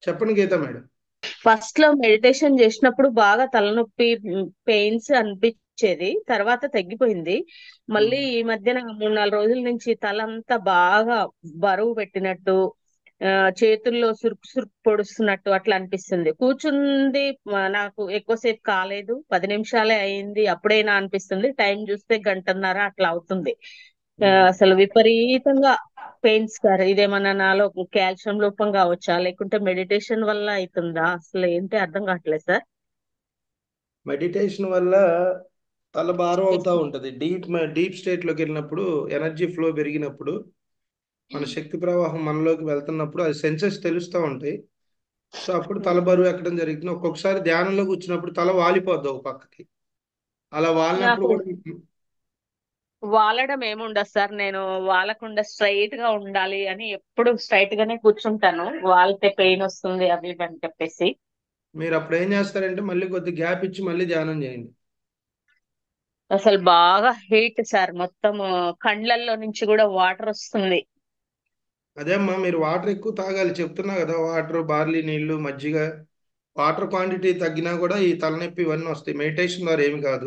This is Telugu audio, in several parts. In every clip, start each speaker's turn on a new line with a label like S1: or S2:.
S1: చెప్పండి గీత మేడం
S2: ఫస్ట్ లో మెడిటేషన్ చేసినప్పుడు బాగా తలనొప్పి పెయిన్స్ అనిపించేది తర్వాత తగ్గిపోయింది మళ్ళీ ఈ మధ్యన మూడు నాలుగు రోజుల నుంచి తల అంతా బాగా బరువు పెట్టినట్టు ఆ, చేతుల్లో సురుకు సురుకు పొడుస్తున్నట్టు అట్లా అనిపిస్తుంది కూర్చుంది ఆ, నాకు ఎక్కువసేపు కాలేదు పది నిమిషాలే అయింది అప్పుడైనా అనిపిస్తుంది టైం చూస్తే గంటన్నర అట్లా అవుతుంది ఆ, అసలు విపరీతంగా పెయిన్స్ సార్ ఇదేమన్నా నాలో కాల్షియం లోపం కావచ్చా లేకుంటే మెడిటేషన్ వల్ల అవుతుందా అసలు ఏంటి అర్థం కావట్లేదు సార్
S1: మెడిటేషన్ వల్ల తల భారం అవుతా ఉంటది డీప్ డీప్ స్టేట్ లోకి వెళ్ళినప్పుడు ఎనర్జీ ఫ్లో పెరిగినప్పుడు మన శక్తి ప్రవాహం మనలోకి వెళ్తున్నప్పుడు అది సెన్సెస్ తెలుస్తూ ఉంటాయి సో అప్పుడు తల బరువు ఎక్కడం జరుగుతుంది ఒక్కొక్కసారి ధ్యానంలో కూర్చున్నప్పుడు తల వాలిపోద్ది ఒక పక్కకి అలా వాలినప్పుడు
S2: నాకు
S1: కూడా
S2: వాలడం ఏముండదు సార్ నేను వాలకుండా స్ట్రైట్ గా ఉండాలి అని ఎప్పుడు స్ట్రైట్ గానే కూర్చుంటాను వాలితే పెయిన్ వస్తుంది అవి ఇవి అని చెప్పేసి
S1: మీరు అప్పుడు ఏం చేస్తారంటే మళ్ళీ కొద్ది గ్యాప్ ఇచ్చి మళ్ళీ ధ్యానం చేయండి
S2: అసలు బాగా హీట్ సార్ మొత్తం కండ్లల్లో నుంచి కూడా వాటర్ వస్తుంది
S1: అదేమ్మా మీరు వాటర్ ఎక్కువ తాగాలి చెప్తున్నా కదా వాటర్ బార్లీ నీళ్లు మజ్జిగ వాటర్ క్వాంటిటీ తగ్గినా కూడా ఈ తలనొప్పి ఇవన్నీ వస్తాయి మెడిటేషన్ ద్వారా ఏమి కాదు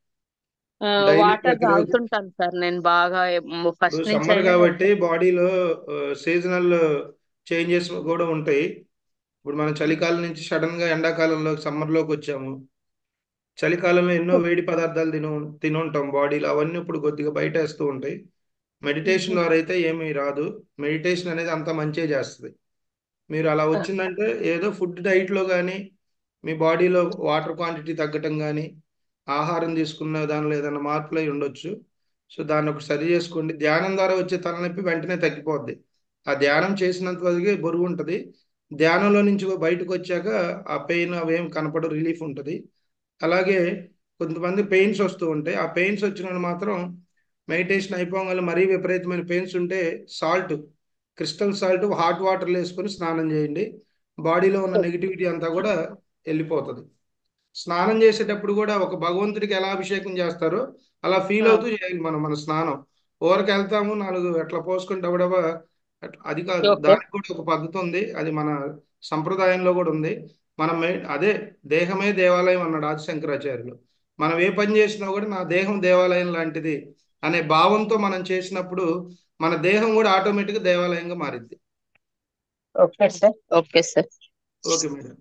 S1: డైలీ
S2: వాటర్
S1: ప్రతిరోజు
S2: తాగుతుంటాను సార్ నేను బాగా
S1: ఇప్పుడు
S2: ఫస్ట్ నుంచి
S1: సమ్మర్
S2: అయినా
S1: కాబట్టి బాడీలో సీజనల్ చేంజెస్ కూడా ఉంటాయి ఇప్పుడు మనం చలికాలం నుంచి సడన్ గా ఎండాకాలంలో సమ్మర్లోకి వచ్చాము చలికాలంలో ఎన్నో వేడి పదార్థాలు తిను తినుంటాం బాడీలో అవన్నీ ఇప్పుడు కొద్దిగా బయట వేస్తూ ఉంటాయి మెడిటేషన్ ద్వారా అయితే ఏమీ రాదు మెడిటేషన్ అనేది అంత మంచిగా చేస్తుంది మీరు అలా వచ్చిందంటే ఏదో ఫుడ్ డైట్లో కానీ మీ బాడీలో వాటర్ క్వాంటిటీ తగ్గటం కానీ ఆహారం తీసుకున్న దానిలో ఏదైనా మార్పులు అయి ఉండొచ్చు సో దాన్ని ఒక సరి చేసుకోండి ధ్యానం ద్వారా వచ్చే తలనొప్పి వెంటనే తగ్గిపోద్ది ఆ ధ్యానం చేసినంత వరకే బరువు ఉంటుంది ధ్యానంలో నుంచి బయటకు వచ్చాక ఆ పెయిన్ అవేం కనపడ రిలీఫ్ ఉంటుంది అలాగే కొంతమంది పెయిన్స్ వస్తూ ఉంటాయి ఆ పెయిన్స్ వచ్చిన వాళ్ళు మాత్రం మెడిటేషన్ అయిపోగానే మరీ విపరీతమైన పెయిన్స్ ఉంటే సాల్ట్ క్రిస్టల్ సాల్ట్ హాట్ వాటర్లో వేసుకొని స్నానం చేయండి బాడీలో ఉన్న నెగిటివిటీ అంతా కూడా వెళ్ళిపోతుంది స్నానం చేసేటప్పుడు కూడా ఒక భగవంతుడికి ఎలా అభిషేకం చేస్తారో అలా ఫీల్ అవుతూ చేయాలి మనం మన స్నానం ఓవరికి వెళ్తాము నాలుగు ఎట్లా పోసుకుంటే అవడవా అది కాదు
S2: ఓకే
S1: దానికి కూడా ఒక పద్ధతి ఉంది అది మన సంప్రదాయంలో కూడా ఉంది మనం మే- అదే దేహమే దేవాలయం అన్నాడు ఆదిశంకరాచార్యులు మనం ఏ పని చేసినా కూడా నా దేహం దేవాలయం లాంటిది అనే భావంతో మనం చేసినప్పుడు మన దేహం కూడా ఆటోమేటిక్గా దేవాలయంగా మారిద్ది
S2: okay sir okay sir
S1: okay madam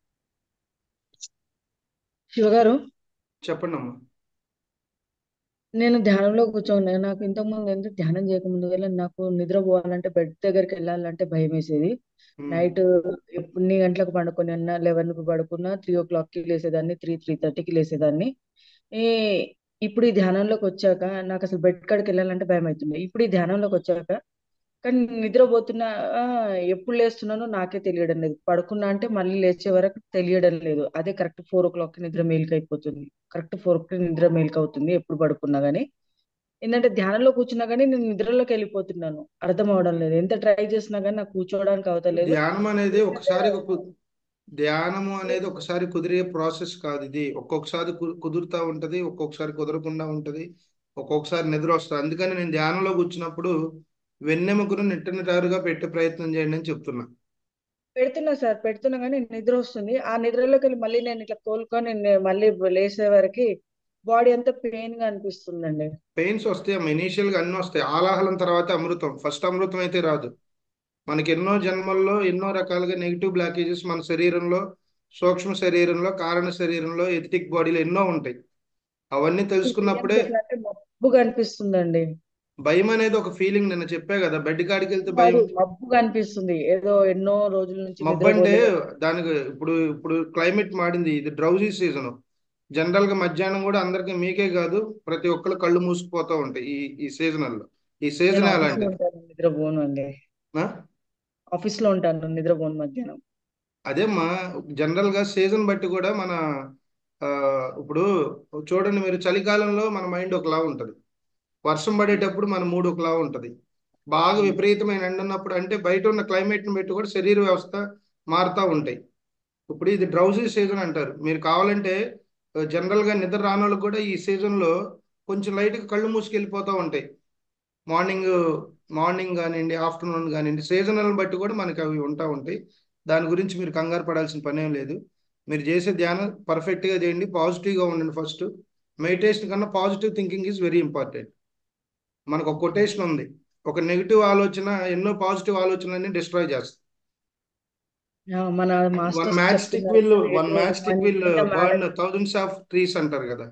S3: శివగారు
S1: చెప్పండి అమ్మా
S3: నేను ధ్యానంలో కూర్చోన్నాను నాకు ఇంతకుముందు ఎందుకు ధ్యానం చేయకముందు వల్ల నాకు నిద్రపోవాలంటే బెడ్ దగ్గరికి వెళ్ళాలంటే భయం వేసేది
S1: ఉమ్,
S3: నైట్ ఎన్ని గంటలకు పండుకొని అన్నా లెవెన్ కు పడుకున్నా త్రీ ఓ క్లాక్ కి లేసేదాన్ని త్రీ త్రీ థర్టీకి లేసేదాన్ని ఈ ఇప్పుడు ఈ ధ్యానంలోకి వచ్చాక నాకు అసలు బెడ్ కాడికి వెళ్ళాలంటే భయం అవుతుంది ఇప్పుడు ఈ ధ్యానంలోకి వచ్చాక కానీ నిద్రపోతున్నా ఆ, ఎప్పుడు లేస్తున్నానో నాకే తెలియడం లేదు పడుకున్నా అంటే మళ్ళీ లేచే వరకు తెలియడం లేదు అదే కరెక్ట్ ఫోర్ ఓ క్లాక్ కి నిద్ర మేలుకు అయిపోతుంది కరెక్ట్ ఫోర్ కి నిద్ర మేలుకు అవుతుంది ఎప్పుడు పడుకున్నా గానీ ఏంటంటే ధ్యానంలో కూర్చున్నా కానీ నేను నిద్రలోకి వెళ్ళిపోతున్నాను అర్థం అవడం లేదు ఎంత ట్రై చేసినా కానీ నాకు కూర్చోవడానికి అవతలేదు
S1: ధ్యానం అనేది
S3: ఏంటంటే
S1: ఒకసారి కు- ధ్యానము అనేది ఒకసారి కుదిరే ప్రాసెస్ కాదు ఇది ఒక్కొక్కసారి కు- కుదురుతా ఉంటది ఒక్కొక్కసారి కుదరకుండా ఉంటది ఒక్కొక్కసారి నిద్ర వస్తుంది అందుకని నేను ధ్యానంలో కూర్చున్నప్పుడు వెన్నెముకను నిట్టనిటారుగా పెట్టే ప్రయత్నం చేయండి అని చెప్తున్నా
S3: పెడుతున్నా సార్ పెడుతున్నా కానీ నిద్ర వస్తుంది ఆ నిద్రలోకి వెళ్ళి మళ్ళీ నేను ఇట్లా కోలుకొని నేను మళ్ళీ లేసే వరకు బాడీ అంతా పెయిన్ గా అనిపిస్తుందండి
S1: పెయిన్స్ వస్తాయి అమ్మ ఇనీషియల్ గా అన్ని వస్తాయి ఆలాహలం తర్వాత అమృతం ఫస్ట్ అమృతం అయితే రాదు మనకి ఎన్నో జన్మల్లో ఎన్నో రకాలుగా నెగిటివ్ బ్లాకేజెస్ మన శరీరంలో సూక్ష్మ శరీరంలో కారణ శరీరంలో ఎథిటిక్ బాడీలో ఎన్నో ఉంటాయి అవన్నీ తెలుసుకున్నప్పుడే
S3: ఎట్లా అంటే మబ్బుగా అనిపిస్తుందండి
S1: భయం అనేది ఒక ఫీలింగ్ నిన్న చెప్పా కదా బెడ్ కాడికి వెళ్తే భయం
S3: కాదు మబ్బుగా అనిపిస్తుంది ఏదో ఎన్నో రోజుల నుంచి
S1: మబ్బు అంటే
S3: నిద్రపోలేదు
S1: దానికి ఇప్పుడు ఇప్పుడు క్లైమేట్ మారింది ఇది డ్రౌజీ సీజన్ జనరల్ గా మధ్యాహ్నం కూడా అందరికి మీకే కాదు ప్రతి ఒక్కరు కళ్ళు మూసుకుపోతూ ఉంటాయి ఈ ఈ సీజనల్లో ఈ
S3: నేను
S1: సీజన్
S3: ఆఫీస్ లో
S1: అలాంటిది
S3: ఉంటాను నిద్రపోను అండి
S1: ఆ?
S3: ఆఫీస్ లో ఉంటాను నిద్రపోను మధ్యాహ్నం
S1: అదేమ్మా జనరల్ గా సీజన్ బట్టి కూడా మన ఆ, ఇప్పుడు చూడండి మీరు చలికాలంలో మన మైండ్ ఒకలా ఉంటది వర్షం పడేటప్పుడు మన మూడు ఒకలా ఉంటది బాగా విపరీతమైన ఎండ ఉన్నప్పుడు అంటే బయట ఉన్న క్లైమేట్ ని బట్టి కూడా శరీర వ్యవస్థ మారుతూ ఉంటాయి ఇప్పుడు ఇది డ్రౌజీ సీజన్ అంటారు మీరు కావాలంటే జనరల్ గా నిద్ర రానోళ్ళకి కూడా ఈ సీజన్ లో కొంచెం లైట్ గా కళ్ళు మూసుకెళ్ళిపోతూ ఉంటాయి మార్నింగ్ మార్నింగ్ కానివ్వండి ఆఫ్టర్నూన్ కానివ్వండి సీజనల్ బట్టి కూడా మనకి అవి ఉంటా ఉంటాయి దాని గురించి మీరు కంగారు పడాల్సిన పనేం లేదు మీరు చేసే ధ్యానం పర్ఫెక్ట్గా చేయండి పాజిటివ్గా ఉండండి ఫస్ట్ మెడిటేషన్ కన్నా positive thinking is very important మనకు ఒక కొటేషన్ ఉంది ఒక నెగిటివ్ ఆలోచన ఎన్నో పాజిటివ్ ఆలోచనలన్నీ డిస్ట్రాయ్ చేస్తుంది
S3: ఆ, మన
S1: వన్
S3: మాస్టర్స్
S1: మ్యాచ్ స్టిక్
S3: చెప్తున్నారు
S1: విల్ వన్
S3: "ఏదో
S1: మ్యాచ్ స్టిక్
S3: మన
S1: విల్
S3: ఇంత
S1: burn
S3: madam
S1: thousands of trees అంటారు కదా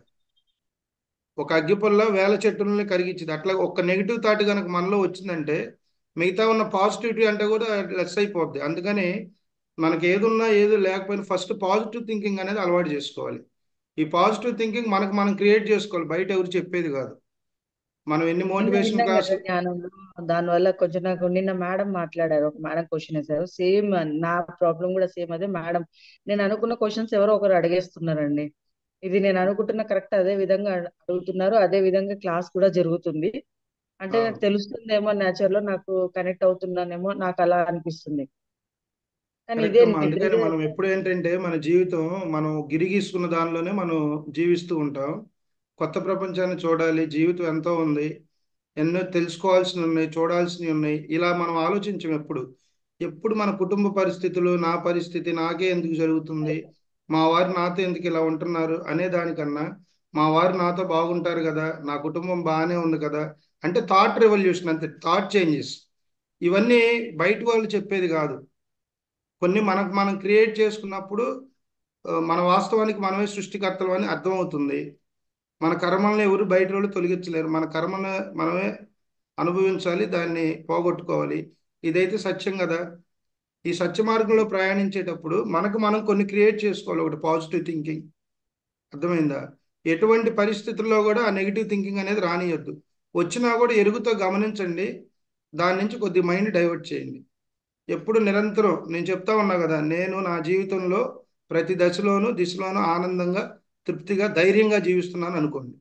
S1: ఒక అగ్గిపుల్ల వేల చెట్టుల్ని కరిగించింది అట్లా ఒక నెగిటివ్ థాట్ కనుక మనలో వచ్చిందంటే మిగతా ఉన్న పాజిటివిటీ అంటే కూడా లెస్ అయిపోద్ది అందుకని మనకి ఏది ఉన్నా ఏది లేకపోయినా ఫస్ట్ పాజిటివ్ థింకింగ్ అనేది అలవాటు చేసుకోవాలి ఈ పాజిటివ్ థింకింగ్ మనకు మనం క్రియేట్ చేసుకోవాలి బయట ఎవరు చెప్పేది కాదు మనం ఎన్ని
S3: నిన్న
S1: మోటివేషన్
S3: విన్నాం కదా
S1: క్లాసులు
S3: జ్ఞానంలో దానివల్ల కొంచెం నాకు నిన్న మేడం మాట్లాడారు ఒక మేడం క్వశ్చన్ వేశారు సేమ్ నా ప్రాబ్లం కూడా సేమ్ అదే మేడం నేను అనుకున్న క్వశ్చన్స్ ఎవరో ఒకరు అడిగేస్తున్నారండి ఇది నేను అనుకుంటున్న కరెక్ట్ అదే విధంగా అడు- అడుగుతున్నారు అదే విధంగా క్లాస్ కూడా జరుగుతుంది అంటే
S1: ఆ,
S3: నాకు తెలుస్తుందేమో నేచర్ లో నాకు కనెక్ట్ అవుతున్నానేమో నాకు అలా అనిపిస్తుంది కానీ
S1: కరెక్ట్
S3: ఇదే
S1: అమ్మా అందుకని
S3: నిద్ర
S1: మనం ఎప్పుడు ఏంటంటే మన జీవితం మనం గిరిగీసుకున్న దానిలోనే మనం జీవిస్తూ ఉంటాం కొత్త ప్రపంచాన్ని చూడాలి జీవితం ఎంతో ఉంది ఎన్నో తెలుసుకోవాల్సినవి ఉన్నాయి చూడాల్సినవి ఉన్నాయి ఇలా మనం ఆలోచించం ఎప్పుడు ఎప్పుడు మన కుటుంబ పరిస్థితులు నా పరిస్థితి నాకే ఎందుకు జరుగుతుంది మా వారు నాతో ఎందుకు ఇలా ఉంటున్నారు అనే దానికన్నా మా వారు నాతో బాగుంటారు కదా నా కుటుంబం బాగానే ఉంది కదా అంటే థాట్ రెవల్యూషన్ అంతే థాట్ చేంజెస్ ఇవన్నీ బయట వాళ్ళు చెప్పేది కాదు కొన్ని మనకు మనం క్రియేట్ చేసుకున్నప్పుడు ఆ, మన వాస్తవానికి మనమే సృష్టికర్తలు అని అర్థమవుతుంది మన కర్మలను ఎవరు బయట వాళ్ళు తొలగించలేరు మన కర్మను మనమే అనుభవించాలి దాన్ని పోగొట్టుకోవాలి ఇదైతే సత్యం కదా ఈ సత్య మార్గంలో ప్రయాణించేటప్పుడు మనకు మనం కొన్ని క్రియేట్ చేసుకోవాలి ఒకటి పాజిటివ్ థింకింగ్ అర్థమైందా ఎటువంటి పరిస్థితుల్లో కూడా ఆ నెగిటివ్ థింకింగ్ అనేది రానియొద్దు వచ్చినా కూడా ఎరుగుతో గమనించండి దాని నుంచి కొద్ది మైండ్ డైవర్ట్ చేయండి ఎప్పుడు నిరంతరం నేను చెప్తా ఉన్నా కదా నేను నా జీవితంలో ప్రతి దశలోనూ దిశలోనూ ఆనందంగా తృప్తిగా ధైర్యంగా జీవిస్తున్నాను అనుకోండి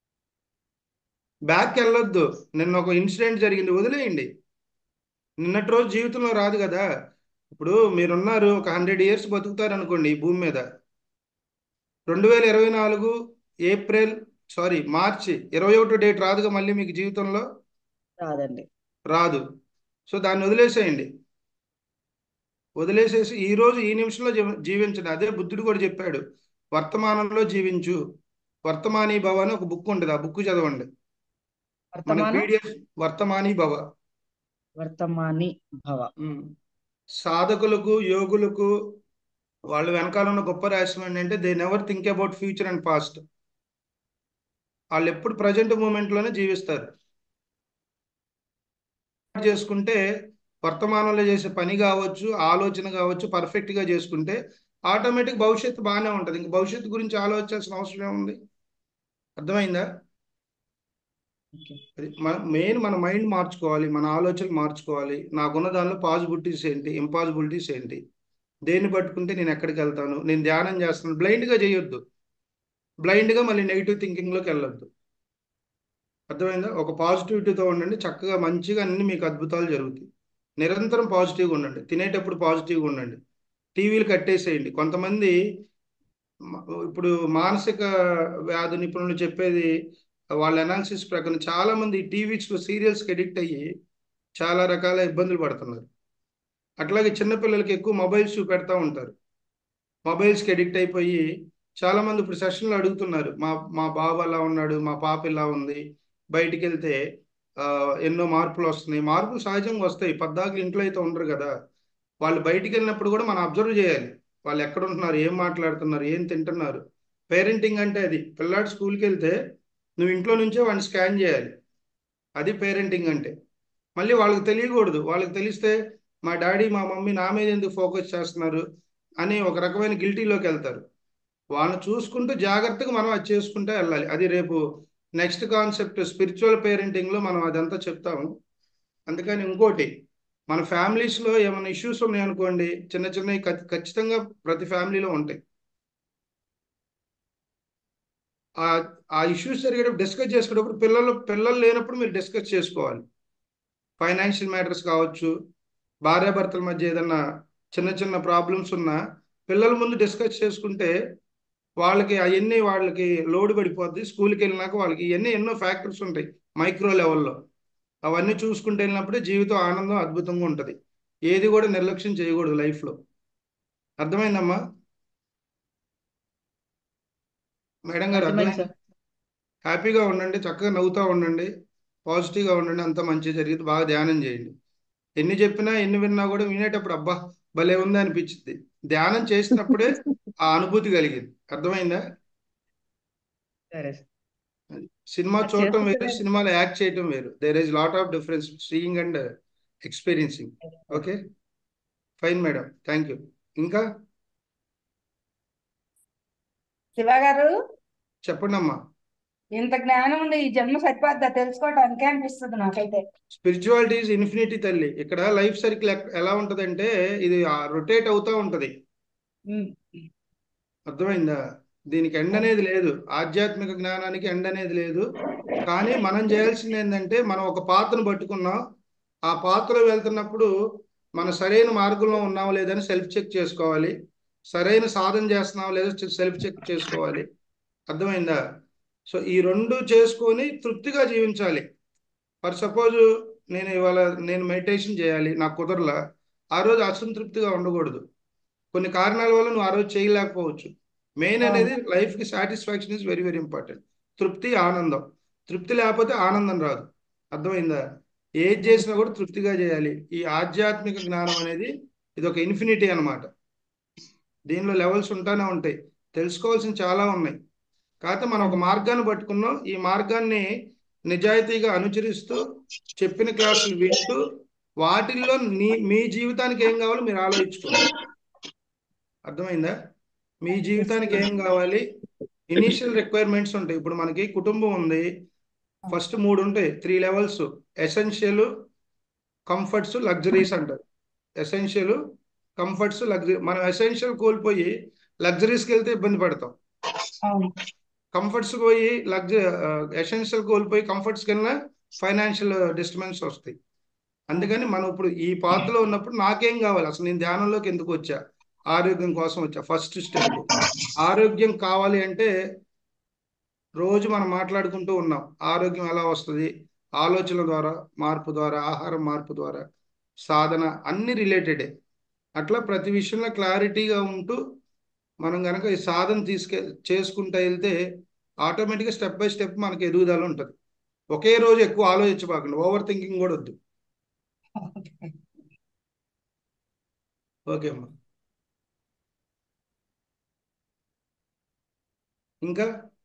S1: బ్యాక్ వెళ్ళొద్దు నిన్న ఒక ఇన్సిడెంట్ జరిగింది వదిలేయండి నిన్నటి రోజు జీవితంలో రాదు కదా ఇప్పుడు మీరున్నారు ఒక హండ్రెడ్ ఇయర్స్ బతుకుతారు అనుకోండి ఈ భూమి మీద రెండు వేల ఇరవై నాలుగు ఏప్రిల్ సారీ మార్చి ఇరవై ఒకటో డేట్ రాదుగా మళ్ళీ మీకు జీవితంలో
S3: రాదండి
S1: రాదు సో దాన్ని వదిలేసేయండి వదిలేసేసి ఈ రోజు ఈ నిమిషంలో జీవ- జీవించండి అదే బుద్ధుడు కూడా చెప్పాడు వర్తమానంలో జీవించు వర్తమాని భవ అని ఒక బుక్ ఉంటుంది ఆ బుక్ చదవండి మన
S3: వర్తమాన
S1: పీడిఎఫ్ వర్తమాని భవ
S3: వర్తమాని భవ
S1: ఉమ్. సాధకులకు యోగులకు వాళ్ళ వెనకాల ఉన్న గొప్ప రహస్యం ఏంటంటే they never think about future and past వాళ్ళు ఎప్పుడు ప్రజెంట్ మూమెంట్లోనే జీవిస్తారు చేసుకుంటే వర్తమానంలో చేసే పని కావచ్చు ఆలోచన కావచ్చు పర్ఫెక్ట్గా చేసుకుంటే ఆటోమేటిక్ భవిష్యత్తు బాగానే ఉంటుంది ఇంక భవిష్యత్తు గురించి ఆలోచించాల్సిన అవసరం ఏముంది అర్థమైందా
S3: ఓకే
S1: అది మన మెయిన్ మన మైండ్ మార్చుకోవాలి మన ఆలోచనలు మార్చుకోవాలి నాకున్న దానిలో పాసిబిలిటీస్ ఏంటి ఇంపాసిబిలిటీస్ ఏంటి దేన్ని పట్టుకుంటే నేను ఎక్కడికి వెళ్తాను నేను ధ్యానం చేస్తాను బ్లైండ్గా చేయొద్దు బ్లైండ్గా మళ్ళీ నెగిటివ్ థింకింగ్లోకి వెళ్ళొద్దు అర్థమైందా ఒక పాజిటివిటీతో ఉండండి చక్కగా మంచిగా అన్ని మీకు అద్భుతాలు జరుగుతాయి నిరంతరం పాజిటివ్గా ఉండండి తినేటప్పుడు పాజిటివ్గా ఉండండి టీవీలు కట్టేసేయండి కొంతమంది మ- ఇప్పుడు మానసిక వ్యాధి నిపుణులు చెప్పేది వాళ్ళ అనాలిసిస్ ప్రకారం చాలా మంది టీవీస్ సీరియల్స్కి అడిక్ట్ అయ్యి చాలా రకాల ఇబ్బందులు పడుతున్నారు అట్లాగే చిన్నపిల్లలకి ఎక్కువ మొబైల్స్ చూపెడతా ఉంటారు మొబైల్స్కి అడిక్ట్ అయిపోయి చాలా మంది ఇప్పుడు సెషన్లో అడుగుతున్నారు మా మా బాబు అలా ఉన్నాడు మా పాప ఇలా ఉంది బయటికి వెళ్తే ఆ, ఎన్నో మార్పులు వస్తున్నాయి మార్పులు సహజంగా వస్తాయి పద్దాకులు ఇంట్లో అయితే ఉండరు కదా వాళ్ళు బయటికి వెళ్ళినప్పుడు కూడా మనం అబ్జర్వ్ చేయాలి వాళ్ళు ఎక్కడ ఉంటున్నారు ఏం మాట్లాడుతున్నారు ఏం తింటున్నారు పేరెంటింగ్ అంటే అది పిల్లాడు స్కూల్కి వెళ్తే నువ్వు ఇంట్లో నుంచే వాడిని స్కాన్ చేయాలి అది పేరెంటింగ్ అంటే మళ్ళీ వాళ్ళకి తెలియకూడదు వాళ్ళకి తెలిస్తే మా డాడీ మా మమ్మీ నా మీద ఎందుకు ఫోకస్ చేస్తున్నారు అని ఒక రకమైన గిల్టీలోకి వెళ్తారు వాళ్ళని చూసుకుంటూ జాగ్రత్తగా మనం అది చేసుకుంటే వెళ్ళాలి అది రేపు నెక్స్ట్ కాన్సెప్ట్ స్పిరిచువల్ పేరెంటింగ్లో మనం అదంతా చెప్తాము అందుకని ఇంకోటి మన ఫ్యామిలీస్లో ఏమైనా ఇష్యూస్ ఉన్నాయనుకోండి చిన్న చిన్నవి ఖచ్- ఖచ్చితంగా ప్రతి ఫ్యామిలీలో ఉంటాయి ఆ ఆ ఇష్యూస్ జరిగేటప్పుడు డిస్కస్ చేసుకునేటప్పుడు పిల్లలు పిల్లలు లేనప్పుడు మీరు డిస్కస్ చేసుకోవాలి ఫైనాన్షియల్ మ్యాటర్స్ కావచ్చు భార్యాభర్తల మధ్య ఏదన్నా చిన్న చిన్న ప్రాబ్లమ్స్ ఉన్నా పిల్లల ముందు డిస్కస్ చేసుకుంటే వాళ్ళకి అవన్నీ వాళ్ళకి లోడ్ పడిపోద్ది స్కూల్కి వెళ్ళినాక వాళ్ళకి ఇవన్నీ ఎన్నో ఫ్యాక్టర్స్ ఉంటాయి మైక్రో లెవెల్లో అవన్నీ చూసుకుంటూ వెళ్ళినప్పుడే జీవితం ఆనందం అద్భుతంగా ఉంటుంది ఏది కూడా నిర్లక్ష్యం చేయకూడదు లైఫ్లో అర్థమైందమ్మా మేడం గారు
S3: అర్థమైంది
S1: అర్థమైంది
S3: సార్
S1: హ్యాపీగా ఉండండి చక్కగా నవ్వుతూ ఉండండి పాజిటివ్గా ఉండండి అంతా మంచి జరిగింది బాగా ధ్యానం చేయండి ఎన్ని చెప్పినా ఎన్ని విన్నా కూడా వినేటప్పుడు అబ్బా భలే ఉంది అనిపించింది ధ్యానం చేసినప్పుడే ఆ అనుభూతి కలిగింది అర్థమైందా
S3: సరే సార్
S1: అది. సినిమా
S2: అది
S1: చూడటం వేరు
S2: చేస్తున్నారు.
S1: సినిమాలో యాక్ట్ చేయటం వేరు there is lot of difference seeing and experiencing okay fine madam thank you ఇంకా
S4: శివ గారు
S1: చెప్పండి అమ్మా
S4: ఇంత జ్ఞానం ఉంది ఈ జన్మ సరిపోద్దా తెలుసుకోవడానికే అనిపిస్తుంది నాకైతే
S1: స్పిరిచువాలిటీ ఈజ్ ఇన్ఫినిటీ తల్లి ఇక్కడ లైఫ్ సర్కిల్ ఎలా ఉంటదంటే ఇది రొటేట్ అవుతా ఉంటది
S4: ఉమ్.
S1: అర్థమైందా దీనికి ఎండ్ అనేది లేదు ఆధ్యాత్మిక జ్ఞానానికి ఎండ్ అనేది లేదు కానీ మనం చేయాల్సింది ఏంటంటే మనం ఒక పాత్రను పట్టుకున్నాం ఆ పాత్రలో వెళ్తున్నప్పుడు మన సరైన మార్గంలో ఉన్నామో లేదని సెల్ఫ్ చెక్ చేసుకోవాలి సరైన సాధన చేస్తున్నామో లేదో సెల్ఫ్ చెక్ చేసుకోవాలి అర్థమైందా సో ఈ రెండు చేసుకొని తృప్తిగా జీవించాలి ఫర్ సపోజ్ నేను ఇవాళ నేను మెడిటేషన్ చేయాలి నాకు కుదరలా ఆ రోజు అసంతృప్తిగా ఉండకూడదు కొన్ని కారణాల వల్ల నువ్వు ఆ రోజు చేయలేకపోవచ్చు మెయిన్ అనేది లైఫ్కి satisfaction is very very important తృప్తి ఆనందం తృప్తి లేకపోతే ఆనందం రాదు అర్థమైందా ఏది చేసినా కూడా తృప్తిగా చేయాలి ఈ ఆధ్యాత్మిక జ్ఞానం అనేది ఇది ఒక ఇన్ఫినిటీ అన్నమాట దీనిలో లెవెల్స్ ఉంటానే ఉంటాయి తెలుసుకోవాల్సిన చాలా ఉన్నాయి కాకపోతే మనం ఒక మార్గాన్ని పట్టుకున్నాం ఈ మార్గాన్ని నిజాయితీగా అనుసరిస్తూ చెప్పిన క్లాసులు వింటూ వాటిల్లో నీ మీ జీవితానికి ఏం కావాలో మీరు ఆలోచించుకోండి అర్థమైందా మీ జీవితానికి ఏం కావాలి ఇనీషియల్ రిక్వైర్మెంట్స్ ఉంటాయి ఇప్పుడు మనకి కుటుంబం ఉంది ఫస్ట్ మూడు ఉంటాయి three levels essential comforts luxuries అంటారు ఎసెన్షియల్ కంఫర్ట్స్ లగ్జరీ మనం ఎసెన్షియల్ కోల్పోయి లగ్జరీస్కి వెళ్తే ఇబ్బంది పడతాం
S4: అవును
S1: కంఫర్ట్స్ పోయి లగ్జరీ ఎసెన్షియల్ కోల్పోయి కంఫర్ట్స్కి వెళ్ళినా ఫైనాన్షియల్ డిస్టర్బెన్స్ వస్తాయి అందుకని మనం ఇప్పుడు ఈ పాత్రలో ఉన్నప్పుడు నాకేం కావాలి అసలు నేను ధ్యానంలోకి ఎందుకు వచ్చా ఆరోగ్యం కోసం వచ్చా ఫస్ట్ స్టెప్ ఆరోగ్యం కావాలి అంటే రోజు మనం మాట్లాడుకుంటూ ఉన్నాం ఆరోగ్యం ఎలా వస్తుంది ఆలోచన ద్వారా మార్పు ద్వారా ఆహారం మార్పు ద్వారా సాధన అన్ని రిలేటెడే అట్లా ప్రతి విషయంలో క్లారిటీగా ఉంటూ మనం కనుక ఈ సాధన తీసుకె చేసుకుంటూ వెళ్తే ఆటోమేటిక్గా స్టెప్ బై స్టెప్ మనకి ఎదుగుదల ఉంటుంది ఒకే రోజు ఎక్కువ ఆలోచించబాకండి ఓవర్ థింకింగ్ కూడా వద్దు ఓకే అమ్మా ఇంకా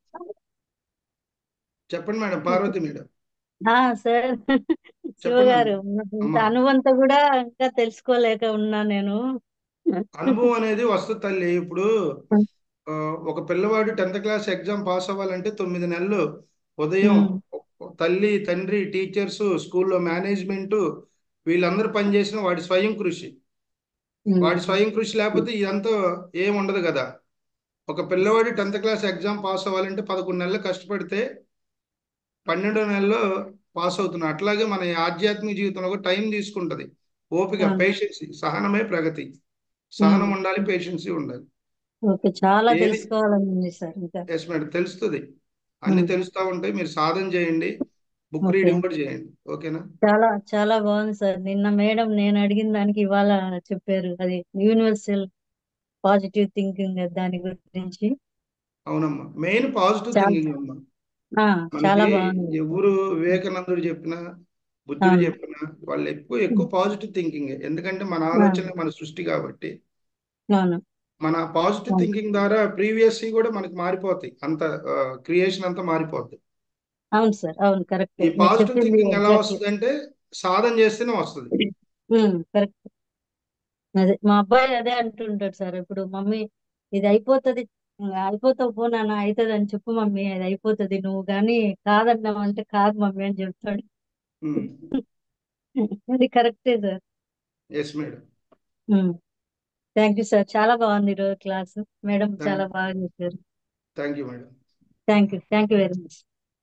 S1: చెప్పండి మేడం పార్వతి మేడం
S2: ఆ సార్ శివ
S1: చెప్పండి
S2: గారు
S1: అమ్మా.
S2: ఇంత
S1: అమ్మా.
S2: అనువంత కూడా ఇంకా తెలుసుకోలేక ఉన్నా నేను
S1: అనుభవం అనేది వస్తుంది తల్లి ఇప్పుడు ఆ, ఒక పిల్లవాడు టెన్త్ క్లాస్ ఎగ్జామ్ పాస్ అవ్వాలంటే తొమ్మిది నెలలు ఉదయం తల్లి తండ్రి టీచర్స్ స్కూల్లో మేనేజ్మెంట్ వీళ్ళందరూ పనిచేసిన వాడి స్వయం కృషి వాడి స్వయం కృషి లేకపోతే ఇదంతా ఏం ఉండదు కదా ఒక పిల్లవాడు టెన్త్ క్లాస్ ఎగ్జామ్ పాస్ అవ్వాలంటే పదకొండు నెలలు కష్టపడితే పన్నెండో నెలలో పాస్ అవుతున్నాడు అట్లాగే మన ఈ ఆధ్యాత్మిక జీవితంలో కూడా టైం తీసుకుంటది ఓపిక
S2: అవును.
S1: పేషెన్సీ సహనమే ప్రగతి సహనం ఉండాలి పేషెన్సీ ఉండాలి
S2: ఓకే చాలా
S1: ఏది-
S2: తెలుసుకోవాలని ఉంది సార్ ఇంకా
S1: ఎస్ మేడం తెలుస్తుంది అన్ని
S2: Hmm.
S1: తెలుస్తా ఉంటాయి మీరు సాధన చేయండి బుక్
S2: Okay.
S1: రీడింగ్ కూడా చేయండి ఓకేనా
S2: చాలా చాలా బాగుంది సార్ నిన్న మేడం నేను అడిగిన దానికి ఇవాళ చెప్పారు అది యూనివర్సల్ పాజిటివ్ థింకింగ్ దాని గురించి
S1: అవునమ్మా మెయిన్ పాజిటివ్
S2: చాలా-
S1: థింకింగ్ అమ్మా
S2: ఆ, చాలా
S1: మనకి
S2: బాగుంది
S1: ఎవరు వివేకానందుడు చెప్పినా బుద్ధుడు
S2: అవును.
S1: చెప్పినా వాళ్ళు ఎక్కువ ఎక్కువ పాజిటివ్ థింకింగ్ ఎందుకంటే మన ఆలోచన మన సృష్టి కాబట్టి
S2: అవును
S1: మన పాజిటివ్
S2: అవును.
S1: థింకింగ్ ద్వారా ప్రీవియస్ కూడా మనకి మారిపోతాయి అంత క్రియేషన్ అంతా మారిపోద్ది
S2: అవును సార్ అవును కరెక్ట్
S1: ఈ
S2: మీరు
S1: పాజిటివ్
S2: చెప్పింది
S1: థింకింగ్ ఎలా
S2: exactly.
S1: వస్తుంది అంటే సాధన చేస్తేనే వస్తుంది
S2: ఉమ్, కరెక్ట్ అదే మా అబ్బాయి అదే అంటుంటాడు సార్ ఇప్పుడు మమ్మీ ఇది అయిపోతది ఇంకా అయిపోతావు పో నాన్న అవుతుంది అని చెప్పు మమ్మీ అది అయిపోతది నువ్వు కానీ కాదన్నావు అంటే కాదు మమ్మీ అని చెప్తాడు అది కరెక్టే sir
S1: yes madam
S2: thank you sir చాలా బాగుంది ఈరోజు క్లాస్ మేడం
S1: Thank-
S2: చాలా బాగా చెప్పారు
S1: thank you madam
S2: thank you thank you very much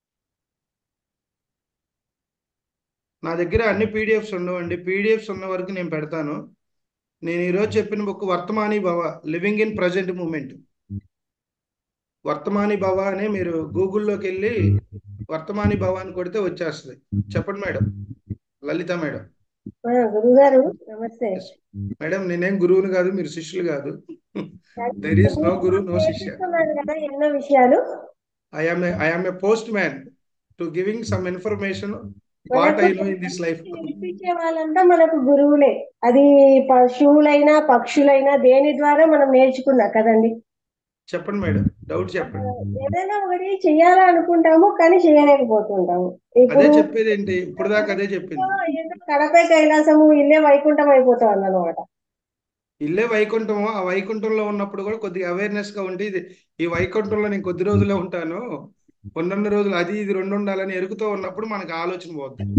S1: నా దగ్గర అన్ని పీడిఎఫ్స్ ఉండవండి పీడిఎఫ్స్ ఉన్న వరకు నేను పెడతాను నేను ఈరోజు చెప్పిన బుక్ వర్తమాని భవ లివింగ్ ఇన్ ప్రజెంట్ మూమెంట్ వర్తమాని భవ అని మీరు గూగుల్లోకి వెళ్ళి వర్తమాని భవ అని కొడితే వచ్చేస్తుంది చెప్పండి మేడం లలిత మేడం
S4: గురుగారు నమస్తే
S1: Yes. మేడం నేనేం గురువుని కాదు మీరు శిష్యులు కాదు there is no guru no shishya
S5: నేర్పిస్తున్నారు కదా ఎన్నో విషయాలు
S1: I am I am a postman to giving some information what I know in this life
S5: నేర్పించే వాళ్ళంతా మనకు గురువులే అది పశువులైనా పక్షులైనా దేని ద్వారా మనం నేర్చుకున్నా కదండి
S1: చెప్పండి మేడం డౌట్ చెప్పండి
S5: ఏదైనా ఒకటి చెయ్యాలనుకుంటాము కానీ చేయలేకపోతుంటాము
S1: అదే
S5: ఇప్పుడు
S1: చెప్పేది ఏంటి ఇప్పుడు దాకా అదే చెప్పింది
S5: ఏదో కడపే కైలాసము ఇల్లే వైకుంఠం అయిపోతుంది అనమాట
S1: ఇల్లే వైకుంఠము ఆ వైకుంఠంలో ఉన్నప్పుడు కూడా కొద్దిగా అవేర్నెస్ గా ఉండి ఇది ఈ వైకుంఠంలో నేను కొద్ది రోజులే ఉంటాను కొన్ని రోజులు అది ఇది రెండు ఉండాలని ఎరుగుతూ ఉన్నప్పుడు మనకు ఆలోచన పోద్ది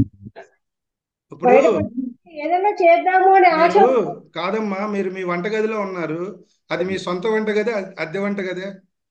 S1: ఇప్పుడు
S5: ఏదైనా చేద్దాము అనే ఆశ
S1: మీరు కాదమ్మా మీరు మీ వంటగదిలో ఉన్నారు అది మీ సొంత వంటగదే అద్దె వంటగదే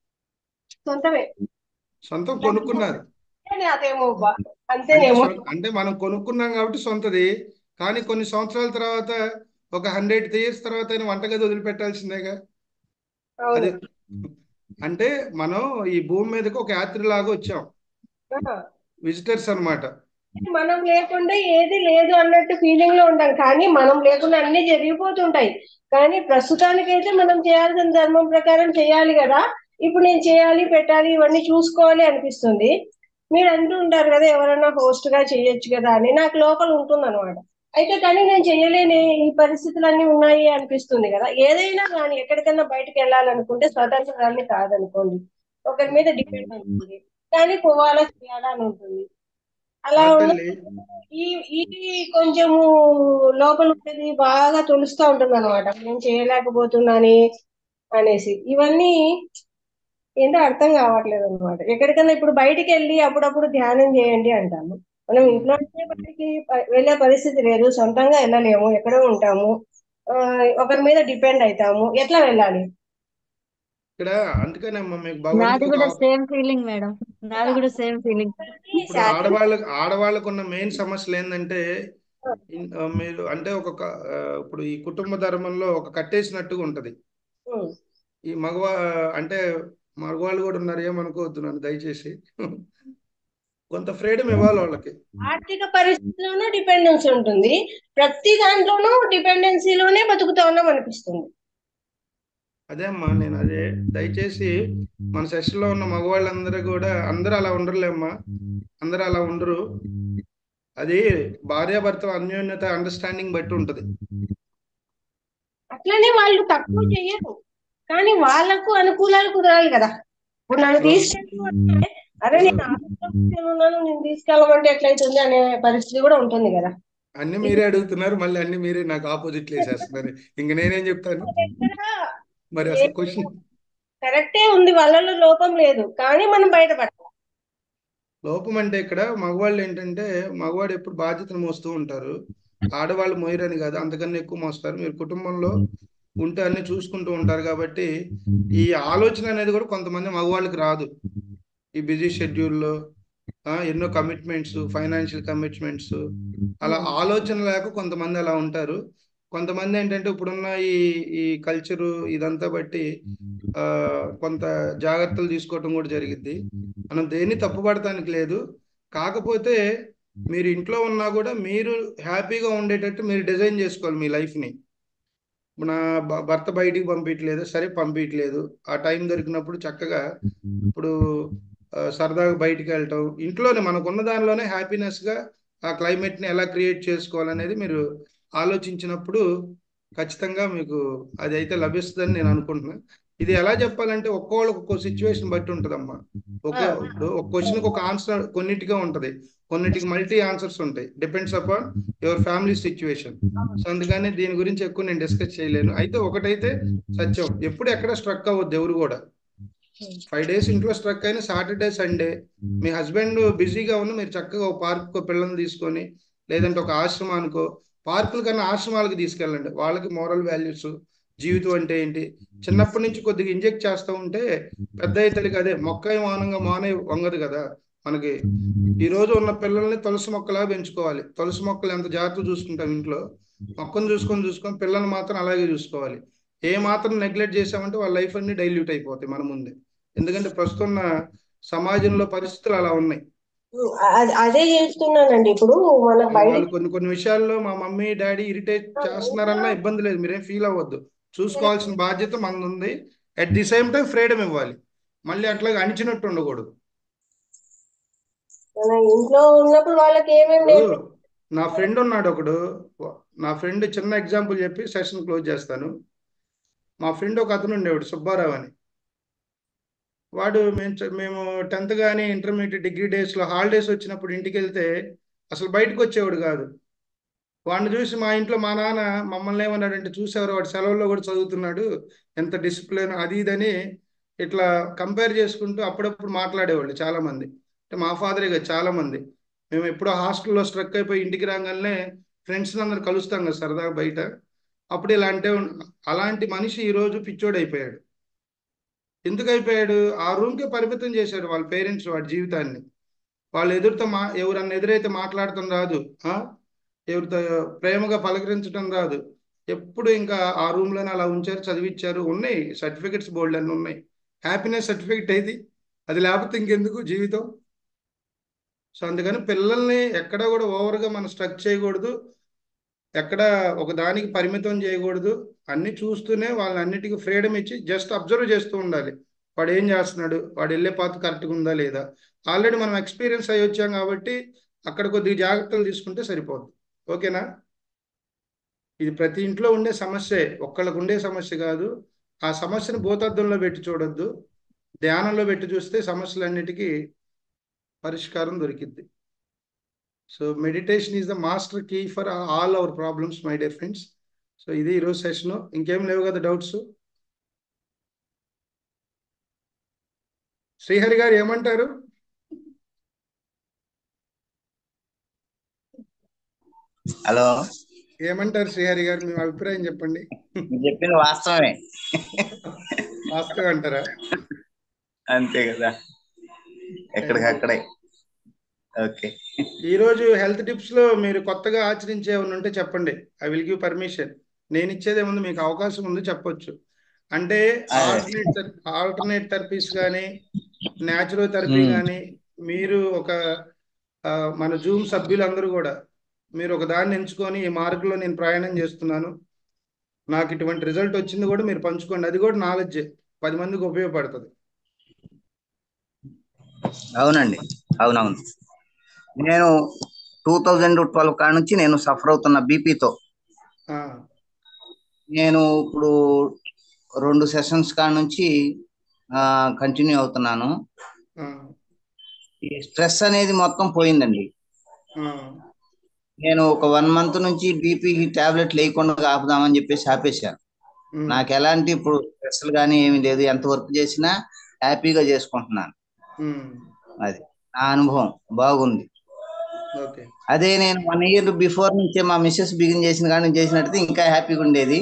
S5: సొంతమే
S1: సొంతం కొనుక్కున్నారు
S5: కానీ అదేమో బా-
S1: అంటే
S5: అంతేనేమో
S1: సొం- అంటే మనం కొనుక్కున్నాం కాబట్టి సొంతది కానీ కొన్ని సంవత్సరాల తర్వాత ఒక హండ్రెడ్ ఇయర్స్ తర్వాత అయినా వంటగది వదిలిపెట్టాల్సిందేగా
S5: అవును
S1: అది అంటే మనం ఈ భూమి మీదకి ఒక యాత్రి లాగా వచ్చాం
S5: ఆ.
S1: విజిటర్స్ అన్నమాట
S5: మనం లేకుండా ఏది లేదు అన్నట్టు ఫీలింగ్ లో ఉంటాం కానీ మనం లేకుండా అన్ని జరిగిపోతుంటాయి కానీ ప్రస్తుతానికైతే మనం చేయాల్సిన ధర్మం ప్రకారం చేయాలి కదా ఇప్పుడు నేను చేయాలి పెట్టాలి ఇవన్నీ చూసుకోవాలి అనిపిస్తుంది మీరు అంటూ ఉంటారు కదా ఎవరైనా హోస్ట్ గా చేయొచ్చు కదా అని నాకు లోపల ఉంటుంది అనమాట అయితే కానీ నేను చేయలేని ఈ పరిస్థితులన్నీ ఉన్నాయి అనిపిస్తుంది కదా ఏదైనా కానీ ఎక్కడికైనా బయటకు వెళ్ళాలనుకుంటే స్వతంత్రాన్ని కాదనుకోండి ఒకరి మీద డిపెండ్ అవుతుంది కానీ పోవాలా చేయాలా అని ఉంటుంది అలా
S1: ఆ
S5: ఉన్న
S1: తల్లి
S5: ఈ ఈ కొంచెము లోపల ఉండేది బాగా తొలుస్తూ ఉంటుంది అనమాట నేను చేయలేకపోతున్నాని అనేసి ఇవన్నీ ఏంటో అర్థం కావట్లేదు అనమాట ఎక్కడికైనా ఇప్పుడు బయటికి వెళ్ళి అప్పుడప్పుడు ధ్యానం చేయండి అంటాము మనం ఇంట్లో నుంచే బయటికి ప- వెళ్ళే పరిస్థితి లేదు సొంతంగా వెళ్ళలేము ఎక్కడో ఉంటాము ఆ, ఒకరి మీద డిపెండ్ అవుతాము ఎట్లా వెళ్ళాలి
S1: ఇక్కడ అందుకనమ్మా మీకు
S6: నాది
S1: భగవంతుడు
S6: కూడా
S1: ఒక-
S6: సేమ్ ఫీలింగ్ మేడం నాది కూడా సేమ్ ఫీలింగ్
S1: ఇప్పుడు ఆడవాళ్ళ ఆడవాళ్ళకు ఉన్న మెయిన్ సమస్యలు ఏంటంటే ఇన్- ఆ, మీరు అంటే ఒక క- ఆ, ఇప్పుడు ఈ కుటుంబ ధర్మంలో ఒక కట్టేసినట్టుగా ఉంటది
S5: ఉమ్.
S1: ఈ మగవా అంటే మగవాళ్ళు కూడా ఉన్నారు ఏమనుకోవద్దు నన్ను దయచేసి కొంత ఫ్రీడమ్ ఇవ్వాలి వాళ్ళకి
S5: ఆర్థిక పరిస్థితిలోనూ డిపెండెన్స్ ఉంటుంది ప్రతి దాంట్లోనూ డిపెండెన్సీలోనే బతుకుతా ఉన్నాం అనిపిస్తుంది
S1: అదే అమ్మా నేను అదే దయచేసి మన సెషన్ లో ఉన్న మగవాళ్ళందరూ కూడా అందరూ అలా ఉండరులేమ్మా అందరూ అలా ఉండరు అది భార్యాభర్త అన్యోన్యత అండర్స్టాండింగ్ బట్టి ఉంటది
S5: అట్లనే వాళ్ళు తక్కువ చెయ్యరు కానీ వాళ్ళకు అనుకూలాలు కుదరాలి కదా ఇప్పుడు నన్ను తీసుకెళ్ళి అంటే అరే నేను ఆఫీస్లో కూర్చొని ఉన్నాను నేను తీసుకెళ్ళమంటే ఎట్లయితుంది అనే పరిస్థితి కూడా ఉంటుంది కదా
S1: అన్ని మీరే అడుగుతున్నారు మళ్ళీ అన్ని మీరే నాకు ఆపోజిట్ వేసేస్తున్నారు ఇంక నేనేం చెప్తాను మరి అసలు క్వశ్చన్
S5: కరెక్టే ఉంది వాళ్ళలో లోపం లేదు కానీ మనం బయటపడాలి
S1: లోపం అంటే ఇక్కడ మగవాళ్ళు ఏంటంటే మగవాడు ఎప్పుడు బాధ్యతను మోస్తూ ఉంటారు ఆడవాళ్ళు మోయరని కాదు అంతకన్నా ఎక్కువ మోస్తారు మీరు కుటుంబంలో ఉంటే అన్ని చూసుకుంటూ ఉంటారు కాబట్టి ఈ ఆలోచన అనేది కూడా కొంతమంది మగవాళ్ళకి రాదు ఈ బిజీ షెడ్యూల్లో ఎన్నో కమిట్మెంట్స్ ఫైనాన్షియల్ కమిట్మెంట్స్ అలా ఆలోచన లేక కొంతమంది అలా ఉంటారు కొంతమంది ఏంటంటే ఇప్పుడున్న ఈ ఈ కల్చరు ఇదంతా బట్టి ఆ కొంత జాగ్రత్తలు తీసుకోవటం కూడా జరిగింది మనం దేన్ని తప్పుపడటానికి లేదు కాకపోతే మీరు ఇంట్లో ఉన్నా కూడా మీరు హ్యాపీగా ఉండేటట్టు మీరు డిజైన్ చేసుకోవాలి మీ లైఫ్ని నా భ- భర్త బయటికి పంపించలేదు సరే పంపించలేదు ఆ టైం దొరికినప్పుడు చక్కగా ఇప్పుడు ఆ, సరదాగా బయటికి వెళ్ళటం ఇంట్లోనే మనకున్న దానిలోనే హ్యాపీనెస్గా ఆ క్లైమేట్ని ఎలా క్రియేట్ చేసుకోవాలనేది మీరు ఆలోచించినప్పుడు ఖచ్చితంగా మీకు అది అయితే లభిస్తుందని నేను అనుకుంటున్నాను ఇది ఎలా చెప్పాలంటే ఒక్కోళ్ళకి ఒక్కో సిచ్యువేషన్ బట్టి ఉంటుందమ్మా ఒక ఇప్పుడు ఒక క్వశ్చన్కి ఒక ఆన్సర్ కొన్నిటిగా ఉంటది కొన్నిటికి మల్టీ ఆన్సర్స్ ఉంటాయి depends upon your family situation so అందుకని దీని గురించి ఎక్కువ నేను డిస్కస్ చేయలేను అయితే ఒకటైతే సత్యం ఎప్పుడు ఎక్కడ స్ట్రక్ అవ్వద్దు ఎవరు కూడా ఫైవ్ డేస్ ఇంట్లో స్ట్రక్ అయిన సాటర్డే సండే మీ హస్బెండ్ బిజీగా ఉన్న మీరు చక్కగా ఒక పార్క్ పిల్లల్ని తీసుకొని లేదంటే ఒక ఆశ్రమానికో పార్కుల కన్నా ఆశ్రమాలకు తీసుకెళ్ళండి వాళ్ళకి మోరల్ వాల్యూస్ జీవితం అంటే ఏంటి చిన్నప్పటి నుంచి కొద్దిగా ఇంజెక్ట్ చేస్తూ ఉంటే పెద్ద అయితేకి అదే మొక్క మౌనంగా మానే వంగదు కదా మనకి ఈ రోజు ఉన్న పిల్లల్ని తులసి మొక్కలా పెంచుకోవాలి తులసి మొక్కలు ఎంత జాగ్రత్త చూసుకుంటాం ఇంట్లో మొక్కను చూసుకొని చూసుకొని పిల్లల్ని మాత్రం అలాగే చూసుకోవాలి ఏ మాత్రం నెగ్లెక్ట్ చేసామంటే వాళ్ళ లైఫ్ అన్ని డైల్యూట్ అయిపోతాయి మన ముందే ఎందుకంటే ప్రస్తుతం ఉన్న సమాజంలో పరిస్థితులు అలా ఉన్నాయి
S5: అ- అదే చేస్తున్నానండి ఇప్పుడు మనకు బయట
S1: వాళ్ళు కొన్ని కొన్ని విషయాల్లో మా మమ్మీ డాడీ ఇరిటేట్ చేస్తున్నారన్నా ఇబ్బంది లేదు మీరేం ఫీల్ అవ్వద్దు చూసుకోవాల్సిన బాధ్యత మనది ఉంది at the same time freedom ఇవ్వాలి మళ్ళీ అట్లాగే అణిచినట్టు ఉండకూడదు
S5: మన ఇంట్లో ఉన్నప్పుడు వాళ్ళకి ఏమేమి
S1: ఇప్పుడు
S5: నేర్పి
S1: నా ఫ్రెండ్ ఉన్నాడు ఒకడు నా ఫ్రెండ్ చిన్న ఎగ్జాంపుల్ చెప్పి సెషన్ క్లోజ్ చేస్తాను మా ఫ్రెండ్ ఒక అతను ఉండేవాడు సుబ్బారావు అని వాడు మేము చ- మేము టెన్త్ కానీ ఇంటర్మీడియట్ డిగ్రీ డేస్లో హాలిడేస్ వచ్చినప్పుడు ఇంటికి వెళ్తే అసలు బయటకు వచ్చేవాడు కాదు వాడిని చూసి మా ఇంట్లో మా నాన్న మమ్మల్ని ఏమన్నాడంటే చూసేవారు వాడు సెలవుల్లో కూడా చదువుతున్నాడు ఎంత డిసిప్లిన్ అది ఇదని ఇట్లా కంపేర్ చేసుకుంటూ అప్పుడప్పుడు మాట్లాడేవాళ్ళు చాలా మంది అంటే మా ఫాదరే కాదు చాలా మంది మేము ఎప్పుడో హాస్టల్లో స్ట్రక్ అయిపోయి ఇంటికి రాగానే ఫ్రెండ్స్ అందరు కలుస్తాం కదా సరదాగా బయట అప్పుడు ఇలా అంటే ఉన్- అలాంటి మనిషి ఈరోజు పిచ్చోడు అయిపోయాడు ఎందుకు అయిపోయాడు ఆ రూమ్కే పరిమితం చేశాడు వాళ్ళ పేరెంట్స్ వాడి జీవితాన్ని వాళ్ళు ఎదురుతో మా ఎవరన్నా ఎదురైతే మాట్లాడటం రాదు ఆ? ఎవరితో ప్రేమగా పలకరించడం రాదు ఎప్పుడు ఇంకా ఆ రూమ్లోనే అలా ఉంచారు చదివించారు ఉన్నాయి సర్టిఫికెట్స్ బోల్డ్ అన్నీ ఉన్నాయి హ్యాపీనెస్ సర్టిఫికెట్ అయితే అది లేకపోతే ఇంకెందుకు జీవితం సో అందుకని పిల్లల్ని ఎక్కడ కూడా ఓవర్గా మనం స్ట్రక్ చేయకూడదు ఎక్కడ ఒక దానికి పరిమితం చేయకూడదు అన్ని చూస్తూనే వాళ్ళని అన్నిటికీ ఫ్రీడమ్ ఇచ్చి జస్ట్ అబ్జర్వ్ చేస్తూ ఉండాలి వాడు ఏం చేస్తున్నాడు వాడు వెళ్ళే పాత కరెక్ట్గా ఉందా లేదా ఆల్రెడీ మనం ఎక్స్పీరియన్స్ అయ్యి వచ్చాం కాబట్టి అక్కడ కొద్దిగా జాగ్రత్తలు తీసుకుంటే సరిపోద్ది ఓకేనా ఇది ప్రతి ఇంట్లో ఉండే సమస్యే ఒక్కళ్ళకు ఉండే సమస్య కాదు ఆ సమస్యను భూతద్దంలో పెట్టి చూడొద్దు ధ్యానంలో పెట్టి చూస్తే సమస్యలన్నిటికీ పరిష్కారం దొరికిద్ది so meditation is the master key for all our problems my dear friends so ఇది ఈరోజు సెషన్ ఇంకేం లేవు కదా డౌట్స్ శ్రీహరి గారు ఏమంటారు
S7: హలో
S1: ఏమంటారు శ్రీహరి గారు మీ అభిప్రాయం చెప్పండి
S7: మీరు చెప్పింది వాస్తవమే
S1: వాస్తవం అంటారా
S7: అంతే కదా ఎక్కడికక్కడే ఓకే
S1: ఈరోజు హెల్త్ టిప్స్ లో మీరు కొత్తగా ఆచరించే ఏమైనా ఉంటే చెప్పండి ఐ విల్ గివ్ పర్మిషన్ నేను ఇచ్చేది ఏముంది మీకు అవకాశం ఉంది చెప్పొచ్చు అంటే
S7: అదే.
S1: ఆల్టర్నేట్ ఆల్టర్నేట్ థెరపీస్ కానీ న్యాచురల్ థెరపీ
S7: మ్మ్.
S1: కానీ మీరు ఒక ఆ, మన జూమ్ సభ్యులందరూ కూడా మీరు ఒక దాన్ని ఎంచుకొని ఈ మార్గంలో నేను ప్రయాణం చేస్తున్నాను నాకు ఇటువంటి రిజల్ట్ వచ్చింది కూడా మీరు పంచుకోండి అది కూడా నాలెడ్జ్ పది మందికి ఉపయోగపడుతుంది
S7: అవునండి అవునవును నేను టూ థౌజండ్ ట్వెల్వ్ కాడ నుంచి నేను సఫర్ అవుతున్న బీపీతో
S1: ఆ,
S7: నేను ఇప్పుడు రెండు సెషన్స్ కాడ నుంచి కంటిన్యూ అవుతున్నాను
S1: ఆ,
S7: ఈ స్ట్రెస్ అనేది మొత్తం పోయిందండి
S1: ఆ,
S7: నేను ఒక వన్ మంత్ నుంచి బీపీ టాబ్లెట్ లేకుండా ఆపుదామని చెప్పేసి ఆపేశాను
S1: మ్,
S7: నాకు ఎలాంటి ఇప్పుడు స్ట్రెస్ కానీ ఏమీ లేదు ఎంత వర్క్ చేసినా హ్యాపీగా చేసుకుంటున్నాను
S1: మ్,
S7: అది నా అనుభవం బాగుంది
S1: ఓకే
S7: అదే నేను వన్ ఇయర్ బిఫోర్ నుంచే మా మిస్సెస్ బిగిన్ చేసిన కానీ చేసినట్టు ఇంకా హ్యాపీగా ఉండేది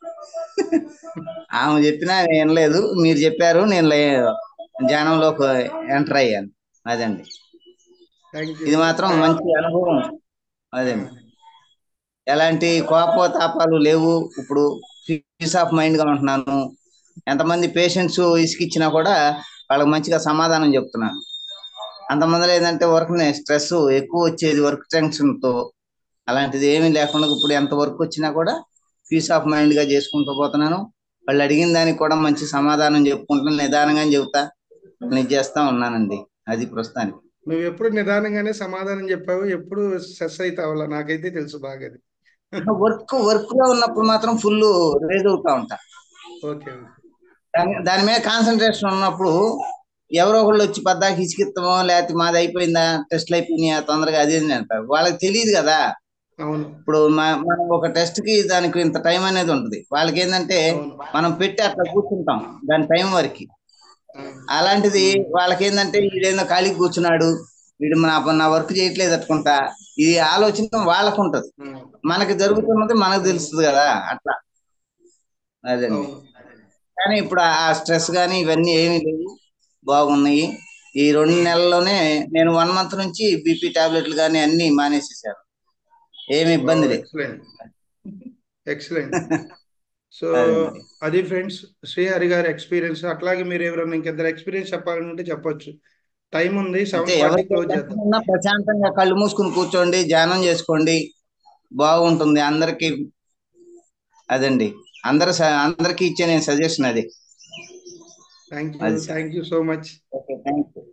S7: ఆమె చెప్పినా వినలేదు మీరు చెప్పారు నేను లే- ధ్యానంలోకి ఎంటర్ అయ్యాను అదండి
S1: థ్యాంక్ యూ
S7: ఇది మాత్రం మంచి అనుభవం అదండి ఎలాంటి కోపతాపాలు లేవు ఇప్పుడు పీస్ ఆఫ్ మైండ్ గా ఉంటున్నాను ఎంతమంది పేషెంట్స్ ఇసుకిచ్చినా కూడా వాళ్ళకి మంచిగా సమాధానం చెప్తున్నాను అంతమందిలో ఏంటంటే వర్క్ స్ట్రెస్ ఎక్కువ వచ్చేది వర్క్ టెన్షన్ తో అలాంటిది ఏమీ లేకుండా ఇప్పుడు ఎంత వర్క్ వచ్చినా కూడా పీస్ ఆఫ్ మైండ్ గా చేసుకుంటూ పోతున్నాను వాళ్ళు అడిగిన దానికి కూడా మంచి సమాధానం చెప్పుకుంటున్నాను నిదానంగా చెబుతా నేను చేస్తా ఉన్నానండి అది ప్రస్తుతానికి
S1: నువ్వు ఎప్పుడు నిదానంగానే సమాధానం చెప్పావు ఎప్పుడు స్ట్రెస్ అవుతావులా నాకైతే తెలుసు బాగా అది
S7: వర్క్ వర్క్ లో ఉన్నప్పుడు మాత్రం ఫుల్ రేజ్ అవుతా ఉంటా
S1: ఓకే
S7: దాని దాని మీద కాన్సన్ట్రేషన్ ఉన్నప్పుడు ఎవరో ఒకళ్ళు వచ్చి పద్దాకి ఇసుకిస్తామో లేకపోతే మాది అయిపోయిందా టెస్ట్లు అయిపోయినాయా తొందరగా అది ఇది అంటారు వాళ్ళకి తెలియదు కదా
S1: అవును
S7: ఇప్పుడు మ- మనం ఒక టెస్ట్ కి దానికి ఇంత టైం అనేది ఉంటుంది వాళ్ళకి ఏంటంటే
S1: అవును
S7: మనం పెట్టి అట్లా కూర్చుంటాం దాని టైం వరకు
S1: ఆ,
S7: అలాంటిది వాళ్ళకి ఏంటంటే వీడేందో ఖాళీకి కూర్చున్నాడు వీడు నా నా వర్క్ చేయట్లేదు అనుకుంటా ఇది ఆలోచన వాళ్ళకు ఉంటది
S1: ఆ,
S7: మనకి జరుగుతున్నది మనకు తెలుస్తుంది కదా అట్లా అదండి
S1: అవును
S7: కానీ ఇప్పుడు ఆ స్ట్రెస్ కానీ ఇవన్నీ ఏమీ లేవు బాగున్నాయి ఈ రెండు నెలల్లోనే నేను వన్ మంత్ నుంచి బీపీ టాబ్లెట్లు కానీ అన్ని మానేసేసాను ఏమి ఇబ్బంది లేదు
S1: ఎక్సలెంట్ ఎక్సలెంట్ సో
S7: అది మరి.
S1: అది ఫ్రెండ్స్ శ్రీహరి గారి ఎక్స్పీరియన్స్ అట్లాగే మీరు ఎవరైనా ఇంకిద్దరు ఎక్స్పీరియన్స్ చెప్పాలనుకుంటే చెప్పొచ్చు టైం ఉంది సెవెన్
S7: అంతే
S1: ఫార్టీ
S7: ఎవరికి
S1: క్లోజ్
S7: టెన్షన్
S1: చేద్దాం
S7: ఉన్నా ప్రశాంతంగా కళ్ళు మూసుకుని కూర్చోండి ధ్యానం చేసుకోండి బాగుంటుంది అందరికి అదండి అందరు అందరికి ఇచ్చే నేను సజెషన్ అది
S1: థ్యాంక్ యూ
S7: అది sir
S1: thank you so much
S7: okay thank you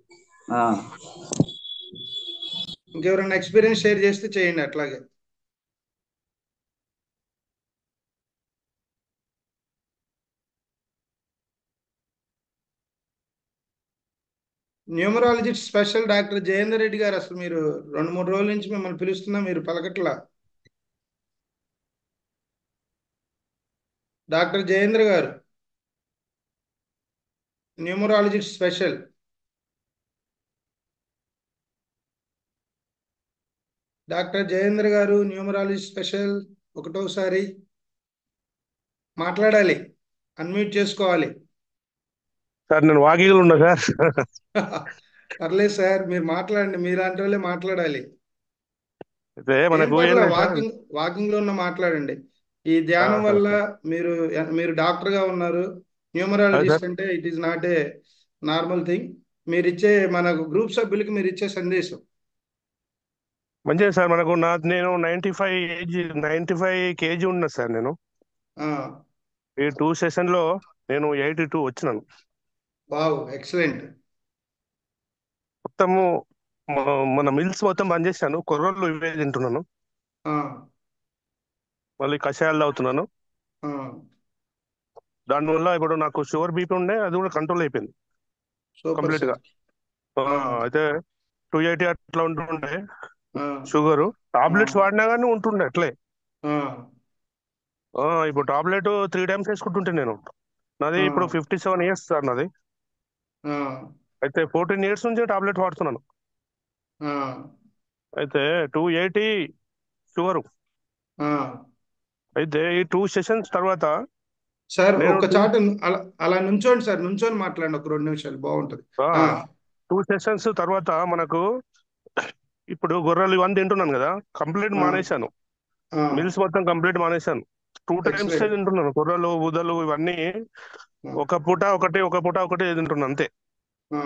S1: ఇంకెవరైనా ఎక్స్పీరియన్స్ షేర్ చేస్తే చేయండి అట్లాగే numerologist special doctor Jayender Reddy గారు అసలు మీరు రెండు మూడు రోజుల నుంచి మిమ్మల్ని పిలుస్తున్నా మీరు పలకట్లా డాక్టర్ జయేంద్ర గారు న్యూమరాలజిస్ట్ స్పెషల్ డాక్టర్ జయేంద్ర గారు న్యూమరాలజిస్ట్ స్పెషల్ ఒకటోసారి మాట్లాడాలి అన్మ్యూట్ చేసుకోవాలి
S8: సార్ నేను వాకింగ్లో ఉన్నా సార్
S1: పర్లేదు సార్ మీరు మాట్లాడండి మీలాంటి వాళ్ళే మాట్లాడాలి
S8: అయితే
S1: ఏం
S8: మనకు ఏం
S1: పర్లేదు
S8: లేదు సార్
S1: వాకింగ్ వాకింగ్ లో ఉన్న మాట్లాడండి ఈ ధ్యానం
S8: ఆహా,
S1: వల్ల
S8: సార్.
S1: మీరు మీరు డాక్టర్ గా ఉన్నారు
S8: అదే
S1: న్యూమరాలజిస్ట్
S8: సార్
S1: అంటే it is not a normal thing మీరు ఇచ్చే మన గ్రూప్ సభ్యులకి మీరు ఇచ్చే సందేశం
S8: మంచిది సార్ మనకు నా నేను ninety five age ninety five KG ఉన్నా సార్ నేను
S1: ఆ
S8: ఈ టూ సెషన్ లో నేను ఎయిటీ టూ వచ్చినాను
S1: వావ్ ఎక్సలెంట్
S8: మొత్తము మన- మన మిల్స్ మొత్తం బంద్ చేశాను కుర్రోళ్ళు ఇవే తింటున్నాను
S1: ఆ
S8: మళ్ళీ కషాయాలు తాగుతున్నాను
S1: ఆ
S8: దానివల్ల ఇప్పుడు నాకు షుగర్ బీపీ ఉండే అది కూడా కంట్రోల్ అయిపోయింది
S1: సూపర్
S8: కంప్లీట్ గా
S1: సార్
S8: ఆ,
S1: ఆ
S8: అయితే టూ ఎయిటీ అట్లా ఉంటుండే
S1: ఆ
S8: షుగర్
S1: ఆ
S8: టాబ్లెట్స్ వాడినా కానీ ఉంటుండే అట్లే
S1: ఆ
S8: ఆ, ఇప్పుడు టాబ్లెట్ త్రీ టైమ్స్ వేసుకుంటుంటే నేను నాది
S1: ఆ
S8: ఇప్పుడు ఫిఫ్టీ సెవెన్ ఇయర్స్ సార్ నాది
S1: ఆ
S8: అయితే ఫోర్టీన్ ఇయర్స్ నుంచి టాబ్లెట్ వాడుతున్నాను
S1: ఆ
S8: అయితే టూ ఎయిటీ షుగర్
S1: ఆ
S8: అయితే ఈ టూ సెషన్స్ తర్వాత
S1: సార్
S8: నేను
S1: ఒక్క
S8: టూ
S1: చాట అలా అలా నుంచోండి సార్ నుంచొని మాట్లాడండి ఒక రెండు నిమిషాలు బాగుంటది ఆ
S8: టూ సెషన్స్ తర్వాత మనకు ఇప్పుడు గొర్రెలు ఇవన్నీ తింటున్నాను కదా కంప్లీట్
S1: ఆ
S8: మానేశాను
S1: ఆ
S8: మిల్స్ మొత్తం కంప్లీట్ మానేశాను టూ టైమ్స్
S1: ఎక్సలెంట్
S8: తింటున్నాను గొర్రెలు ఊదలు ఇవన్నీ
S1: ఆ
S8: ఒక పూట ఒకటి ఒక పూట ఒకటి తింటున్నాను అంతే
S1: ఆ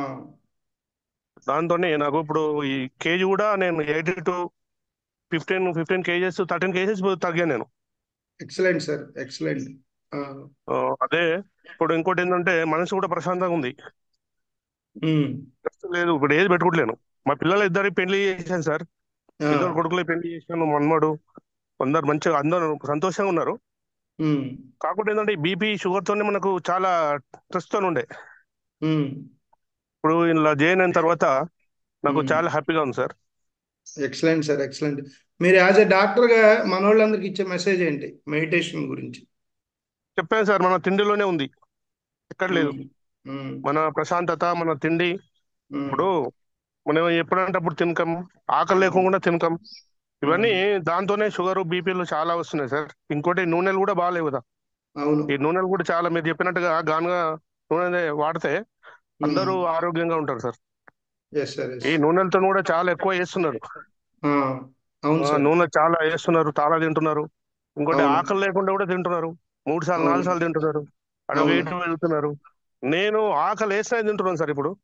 S8: దాంతోనే నాకు ఇప్పుడు ఈ కేజీ కూడా నేను eighty two fifteen fifteen KGs thirteen KGs తగ్గాను నేను
S1: ఎక్సలెంట్ సార్ ఎక్సలెంట్ ఆ
S8: ఆ, అదే ఇప్పుడు ఇంకోటి ఏంటంటే మనసు కూడా ప్రశాంతంగా ఉంది
S1: ఉమ్
S8: స్ట్రెస్ లేదు ఇప్పుడు ఏది పెట్టుకోవట్లేను మా పిల్లలు ఇద్దరి పెళ్లి చేశాను సార్
S1: ఆ
S8: ఇద్దరు కొడుకులు పెళ్లి చేశాను మన్మడు అందరు మంచిగా అందరూ సంతోషంగా ఉన్నారు
S1: ఉమ్
S8: కాకపోతే ఏంటంటే ఈ బీపీ షుగర్ తోనే మనకు చాలా స్ట్రెస్ తో ఉండే
S1: ఉమ్
S8: ఇప్పుడు ఇలా జాయిన్ అయిన తర్వాత నాకు
S1: ఉమ్
S8: చాలా హ్యాపీగా ఉంది సార్
S1: ఎక్సలెంట్ సార్ ఎక్సలెంట్ మీరు యాజ్ ఎ డాక్టర్ గా మనోళ్ళందరికి ఇచ్చే మెసేజ్ ఏంటి మెడిటేషన్ గురించి
S8: చెప్పాను సార్ మన తిండిలోనే ఉంది ఎక్కడ లేదు
S1: ఉమ్ ఉమ్
S8: మన ప్రశాంతత మన తిండి
S1: ఉమ్
S8: ఇప్పుడు మనం ఎప్పుడంటే అప్పుడు తినకం ఆకలి లేకుండా తినకం ఇవన్నీ దాంతోనే షుగర్ బీపీలు చాలా వస్తున్నాయి సార్ ఇంకోటి నూనెలు కూడా బాగాలేవు కదా
S1: అవును
S8: ఈ నూనెలు కూడా చాలా మీరు చెప్పినట్టుగా గానుగా నూనె వాడితే అందరూ ఆరోగ్యంగా ఉంటారు సార్
S1: ఎస్ సార్
S8: ఈ నూనెలతో కూడా చాలా ఎక్కువ చేస్తున్నారు
S1: అవును
S8: ఆ,
S1: సార్
S8: నూనె చాలా వేస్తున్నారు చాలా తింటున్నారు ఇంకోటి
S1: అవును.
S8: ఆకలి లేకుండా కూడా తింటున్నారు మూడు సార్లు
S1: అవును.
S8: నాలుగు సార్లు తింటున్నారు అక్కడ
S1: అవును.
S8: వెయిట్ వెళ్తున్నారు నేను ఆకలి వేసినా తింటున్నాను సార్ ఇప్పుడు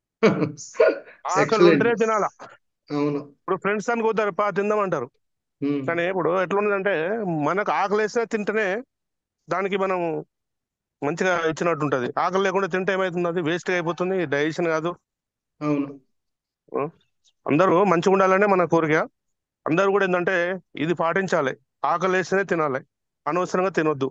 S8: ఆకలి
S1: ఎక్సలెంట్
S8: ఉంటేనే తినాలా
S1: అవును
S8: ఇప్పుడు ఫ్రెండ్స్ అని పోతారు పా తిందామంటారు
S1: ఉమ్,
S8: కానీ ఇప్పుడు ఎట్లున్నదంటే మనకు ఆకలి వేసినా తింటేనే దానికి మనం మంచిగా ఇచ్చినట్టు ఉంటది ఆకలి లేకుండా తింటే ఏమవుతుంది అది వేస్ట్ అయిపోతుంది డైజెషన్ కాదు
S1: అవును
S8: అందరూ మంచిగా ఉండాలనే మన కోరిక అందరూ కూడా ఏంటంటే ఇది పాటించాలి ఆకలి వేస్తేనే తినాలి అనవసరంగా తినొద్దు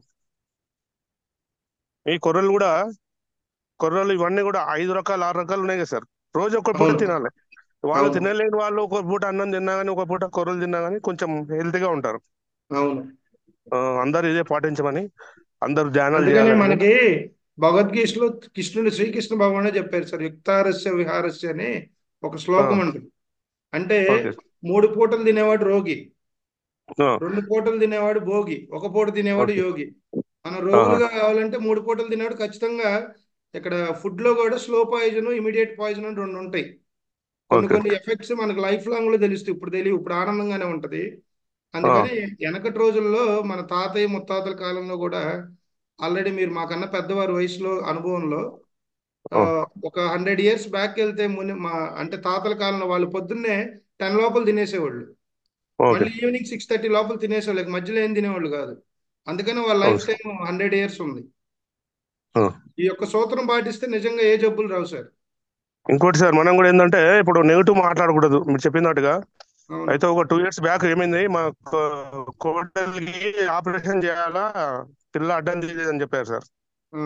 S8: ఈ కొర్రలు కూడా కొర్రలు ఇవన్నీ కూడా ఐదు రకాలు ఆరు రకాలు ఉన్నాయి కదా సార్ రోజు ఒక పూట
S1: అవును.
S8: తినాలి వాళ్ళు
S1: అవును.
S8: తినలేని వాళ్ళు ఒక పూట అన్నం తిన్నా కానీ ఒక పూట కొర్రలు తిన్నా కానీ కొంచెం హెల్తీగా ఉంటారు
S1: అవును
S8: ఆ, అందరూ ఇదే పాటించమని అందరూ ధ్యానాలు
S1: అందుకనే
S8: చేయాలని
S1: మనకి భగవద్గీతలో కృష్ణుడు శ్రీకృష్ణ భగవానే చెప్పారు సార్ యుక్తారస్య విహారస్య అని ఒక శ్లోకం
S8: ఆ.
S1: ఉంటుంది అంటే
S8: ఓకే
S1: మూడు పూటలు తినేవాడు రోగి
S8: ఆ,
S1: రెండు పూటలు తినేవాడు భోగి ఒక పూట తినేవాడు
S8: ఓకే.
S1: యోగి మనం రోగులుగా కావాలంటే మూడు పూటలు తినేవాడు ఖచ్చితంగా ఇక్కడ ఫుడ్ లో కూడా స్లో పాయిజన్ ఇమీడియట్ పాయిజన్ అని రెండు ఉంటాయి కొన్ని
S8: ఓకే.
S1: కొన్ని ఎఫెక్ట్స్ మనకు లైఫ్ లాంగ్ లో తెలుస్తాయి ఇప్పుడు తెలియవు ఇప్పుడు ఆనందంగానే ఉంటది అందుకని వెనకటి రోజుల్లో మన తాతయ్య ముత్తాతల కాలంలో కూడా ఆల్రెడీ మీరు మాకన్నా పెద్దవారి వయసులో అనుభవంలో ఆ, ఒక హండ్రెడ్ ఇయర్స్ బ్యాక్ వెళ్తే ముని మా అంటే తాతల కాలంలో వాళ్ళు పొద్దున్నే టెన్ లోపల తినేసేవాళ్ళు
S8: ఓకే
S1: మళ్ళీ ఈవినింగ్ సిక్స్ థర్టీ లోపల తినేసేవాళ్ళు మధ్యలో ఏం తినేవాళ్ళు కాదు అందుకని వాళ్ళ
S8: అవును
S1: life
S8: sir
S1: time hundred years ఉంది
S8: ఆ.
S1: ఈ యొక్క సూత్రం పాటిస్తే నిజంగా ఏ జబ్బులు రావు సార్
S8: ఇంకోటి సార్ మనం కూడా ఏంటంటే ఇప్పుడు నెగిటివ్ మాట్లాడకూడదు మీరు చెప్పినట్టుగా
S1: అవును
S8: అయితే ఒక టూ ఇయర్స్ బ్యాక్ ఏమైంది మా కో- కోడలికి ఆపరేషన్ చేయాలా పిల్ల అడ్డం తీయలేదని చెప్పారు సార్
S1: ఆ,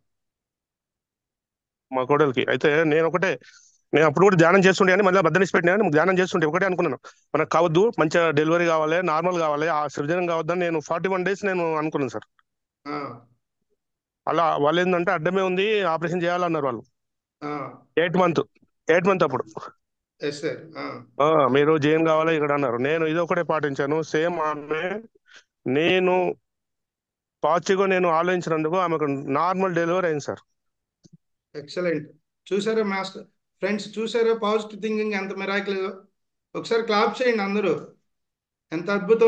S8: మా కోడలికి అయితే నేను ఒకటే నేను అప్పుడు కూడా ధ్యానం చేస్తుండే కానీ మళ్ళీ బద్దనిసి పెట్టినా కానీ ధ్యానం చేస్తుంటే ఒకటే అనుకున్నాను మనకు కావద్దు మంచిగా డెలివరీ కావాలి నార్మల్ కావాలి ఆ సృజనం కావద్దని నేను ఫార్టీ వన్ డేస్ నేను అనుకున్నాను సార్
S1: ఆ,
S8: అలా వాళ్ళు ఏంటంటే అడ్డమే ఉంది ఆపరేషన్ చేయాలన్నారు వాళ్ళు
S1: ఆ,
S8: ఎయిట్ మంత్ ఎయిట్ మంత్ అప్పుడు
S1: ఎస్ సార్ ఆ,
S8: ఆ, మీరు జైన్ కావాలా ఇక్కడ అన్నారు నేను ఇది ఒకటే పాటించాను సేమ్ ఆమె నేను పాజిటివ్గా నేను ఆలోచించినందుకు ఆమెకు నార్మల్ డెలివరీ అయింది సార్
S1: ఎక్సలెంట్ చూసారా మాస్టర్ ఫ్రెండ్స్ చూసారా పాజిటివ్ థింకింగ్ ఎంత మిరాకిల్ ఒకసారి క్లాప్ చేయండి అందరూ ఎంత అద్భుతం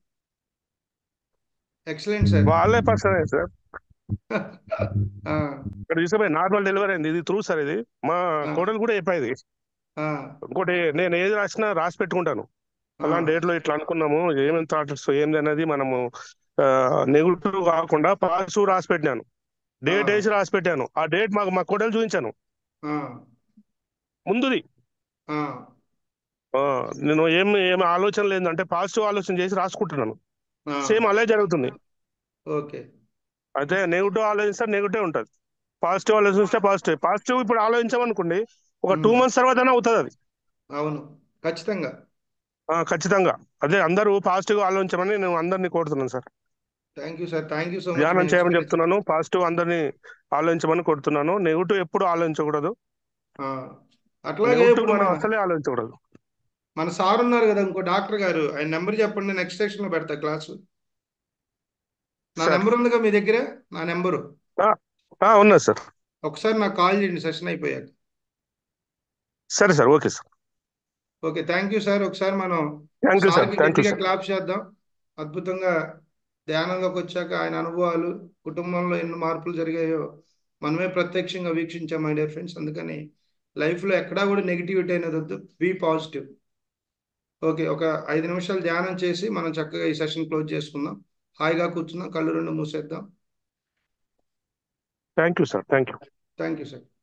S1: ఎక్సలెంట్ సార్
S8: వాళ్ళే పర్సన్ సార్
S1: ఆ,
S8: ఇక్కడ తీసుకుపోయి నార్మల్ డెలివరీ అయింది ఇది ట్రూ సార్ ఇది మా
S1: ఆ,
S8: కోడలు కూడా చెప్పేది
S1: ఆ,
S8: ఇంకోటి నేను ఏది రాసినా రాసి పెట్టుకుంటాను
S1: ఆ,
S8: అలాంటి డేట్ లో ఇట్లా అనుకున్నాము ఏమేమి థాట్స్ ఏంది అనేది మనము నెగిటివ్ కాకుండా పాజిటివ్ రాసి పెట్టినాను
S1: ఆ,
S8: డేట్ వేసి రాసి పెట్టాను ఆ డేట్ మాకు మా కోడలు చూపించాను
S1: ఆ,
S8: ముందుది
S1: ఆ,
S8: ఆ, నేను ఏం ఏం ఆలోచన లేదంటే పాజిటివ్ ఆలోచన చేసి రాసుకుంటున్నాను
S1: ఆ,
S8: సేమ్ అలాగే జరుగుతుంది
S1: ఓకే
S8: అయితే నెగిటివ్ ఆలోచిస్తే నెగిటివ్ ఉంటుంది పాజిటివ్ ఆలోచిస్తే పాజిటివ్ పాజిటివ్ ఇప్పుడు ఆలోచించామనుకోండి ఒక టూ
S1: ఉమ్,
S8: మంత్స్ తర్వాత అవుతుంది అది
S1: అవును ఖచ్చితంగా
S8: ఆ, ఖచ్చితంగా అదే అందరూ పాజిటివ్ ఆలోచించమని నేను అందరినీ కోరుతున్నాను sir
S1: thank you sir thank you so much మీ
S8: ధ్యానం చేయమని
S1: ఎక్స్పీరియన్స్
S8: చెప్తున్నాను పాజిటివ్ అందరినీ ఆలోచించమని కోరుతున్నాను నెగిటివ్ ఎప్పుడు ఆలోచించకూడదు
S1: అట్లాగే
S8: నెగిటివ్
S1: ఇప్పుడు
S8: మనం
S1: మన
S8: అసలే ఆలోచించకూడదు
S1: మన సార్ ఉన్నారు కదా ఇంకో డాక్టర్ గారు ఆయన నెంబర్ చెప్పండి నెక్స్ట్ సెక్షన్ లో పెడతా క్లాసు నా
S8: సార్
S1: నెంబర్ ఉందిగా మీ దగ్గర నా నెంబరు
S8: ఆ, ఆ, ఉన్నది సార్
S1: ఒకసారి నాకు కాల్ చేయండి సెషన్ అయిపోయాక
S8: సరే sir okay sir
S1: okay thank you sir ఒకసారి మనం
S8: థ్యాంక్ యూ సార్
S1: సార్కి
S8: థ్యాంక్ యూ
S1: గట్టిగా
S8: సార్
S1: క్లాప్ చేద్దాం అద్భుతంగా ధ్యానంలోకి వచ్చాక ఆయన అనుభవాలు కుటుంబంలో ఎన్ని మార్పులు జరిగాయో మనమే ప్రత్యక్షంగా వీక్షించాం మై డియర్ ఫ్రెండ్స్ అందుకని లైఫ్లో ఎక్కడా కూడా నెగిటివిటీ అనేది వద్దు బీ పాజిటివ్ ఓకే ఒక ఐదు నిమిషాలు ధ్యానం చేసి మనం చక్కగా ఈ సెషన్ క్లోజ్ చేసుకుందాం హాయిగా కూర్చుందాం కళ్ళు రెండు మూసేద్దాం
S8: thank you sir thank you
S1: thank you sir